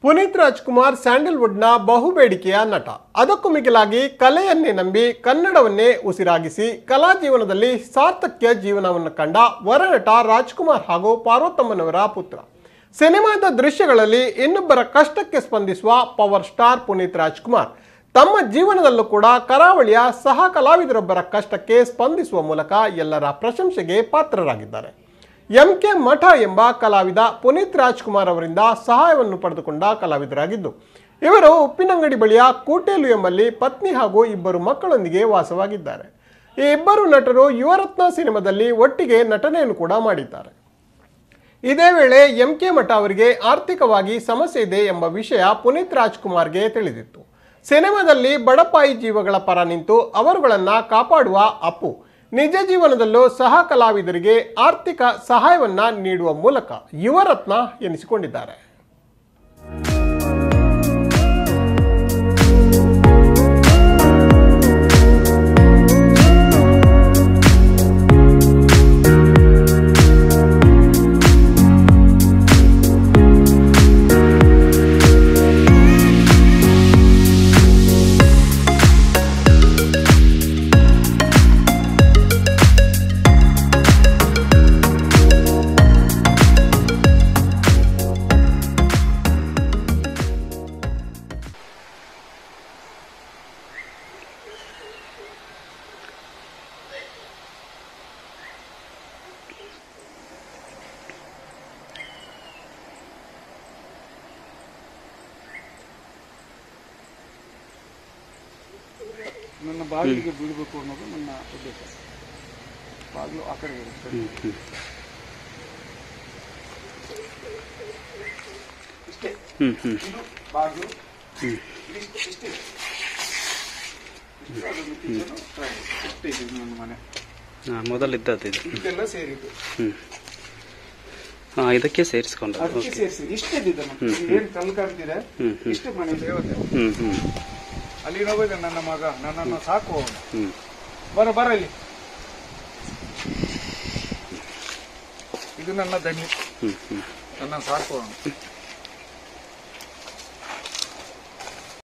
ಪುನೀತ್ ರಾಜ್ಕುಮಾರ್ ಸ್ಯಾಂಡಲ್ವುಡ್ನ ಬಹುಬೇಡಿಕೆಯ ನಟ ಅದಕ್ಕೂ ಮಿಗಿಲಾಗಿ ಕಲೆಯನ್ನೇ ನಂಬಿ ಕನ್ನಡವನ್ನೇ ಉಸಿರಾಗಿಸಿ ಕಲಾ ಜೀವನದಲ್ಲಿ ಸಾರ್ಥಕ್ಯ ಜೀವನವನ್ನು ಕಂಡ ವರನಟ ರಾಜ್ಕುಮಾರ್ ಹಾಗೂ ಪಾರ್ವತಮ್ಮನವರ ಪುತ್ರ ಸಿನಿಮಾದ ದೃಶ್ಯಗಳಲ್ಲಿ ಇನ್ನೊಬ್ಬರ ಕಷ್ಟಕ್ಕೆ ಸ್ಪಂದಿಸುವ ಪವರ್ ಸ್ಟಾರ್ ಪುನೀತ್ ರಾಜ್ಕುಮಾರ್ ತಮ್ಮ ಜೀವನದಲ್ಲೂ ಕೂಡ ಕರಾವಳಿಯ ಸಹ ಕಲಾವಿದರೊಬ್ಬರ ಕಷ್ಟಕ್ಕೆ ಸ್ಪಂದಿಸುವ ಮೂಲಕ ಎಲ್ಲರ ಪ್ರಶಂಸೆಗೆ ಪಾತ್ರರಾಗಿದ್ದಾರೆ ಎಂ ಕೆ ಮಠ ಎಂಬ ಕಲಾವಿದ ಪುನೀತ್ ರಾಜ್ಕುಮಾರ್ ಅವರಿಂದ ಸಹಾಯವನ್ನು ಪಡೆದುಕೊಂಡ ಕಲಾವಿದರಾಗಿದ್ದು ಇವರು ಉಪ್ಪಿನಂಗಡಿ ಬಳಿಯ ಕೂಟೇಲು ಎಂಬಲ್ಲಿ ಪತ್ನಿ ಹಾಗೂ ಇಬ್ಬರು ಮಕ್ಕಳೊಂದಿಗೆ ವಾಸವಾಗಿದ್ದಾರೆ ಈ ಇಬ್ಬರು ನಟರು ಯುವರತ್ನ ಸಿನಿಮಾದಲ್ಲಿ ಒಟ್ಟಿಗೆ ನಟನೆಯನ್ನು ಕೂಡ ಮಾಡಿದ್ದಾರೆ ಇದೇ ವೇಳೆ ಎಂ ಕೆ ಮಠ ಅವರಿಗೆ ಆರ್ಥಿಕವಾಗಿ ಸಮಸ್ಯೆ ಇದೆ ಎಂಬ ವಿಷಯ ಪುನೀತ್ ರಾಜ್ಕುಮಾರ್ಗೆ ತಿಳಿದಿತ್ತು ಸಿನಿಮಾದಲ್ಲಿ ಬಡಪಾಯಿ ಜೀವಗಳ ಪರ ನಿಂತು ಅವರುಗಳನ್ನ ಕಾಪಾಡುವ ಅಪ್ಪು ನಿಜ ಜೀವನದಲ್ಲೂ ಸಹ ಕಲಾವಿದರಿಗೆ ಆರ್ಥಿಕ ಸಹಾಯವನ್ನ ನೀಡುವ ಮೂಲಕ ಯುವರತ್ನ ಎನಿಸಿಕೊಂಡಿದ್ದಾರೆ ನನ್ನ ಬಾಗಿಲಿಗೆ ಬೀಳಬೇಕು ಅನ್ನೋದು ನನ್ನ ಉದ್ದೇಶ ಬಾಗಿಲು ಆ ಕಡೆ ಇರುತ್ತೆ ಇಷ್ಟೇ ಇದು ಬಾಗಿಲು ಇದಿಷ್ಟು ಇಷ್ಟೇ ಇಷ್ಟು ಅದೊಂದು ಕಿಚನು ಇಷ್ಟೇ ಇದು ನನ್ನ ಮನೆ ಮೊದಲಿದ್ದದ್ದು ಇದು ಇದೆಲ್ಲ ಸೇರಿದ್ದು ಹಾಂ ಇದಕ್ಕೆ ಸೇರಿಸ್ಕೊಂಡು ಅದಕ್ಕೆ ಸೇರಿಸಿ ಇಷ್ಟೇ ಇದೆ ನಮ್ಮ ಏನ್ ಕಲ್ಲು ಕಾಣ್ತಿದೆ ಇಷ್ಟು ಮನೆ ದೇವತೆ ಹ್ಞೂ ಹ್ಞೂ ಅಲ್ಲಿ ನೋಡಿದ ನನ್ನ ಮಗ ನನ್ನನ್ನು ಸಾಕು ಹ್ಞೂ ಬರ ಬರ ಇಲ್ಲಿ ಇದು ನನ್ನ ದನಿ ಹ್ಞೂ ಹ್ಞೂ ನನ್ನ ಸಾಕು ಅವನು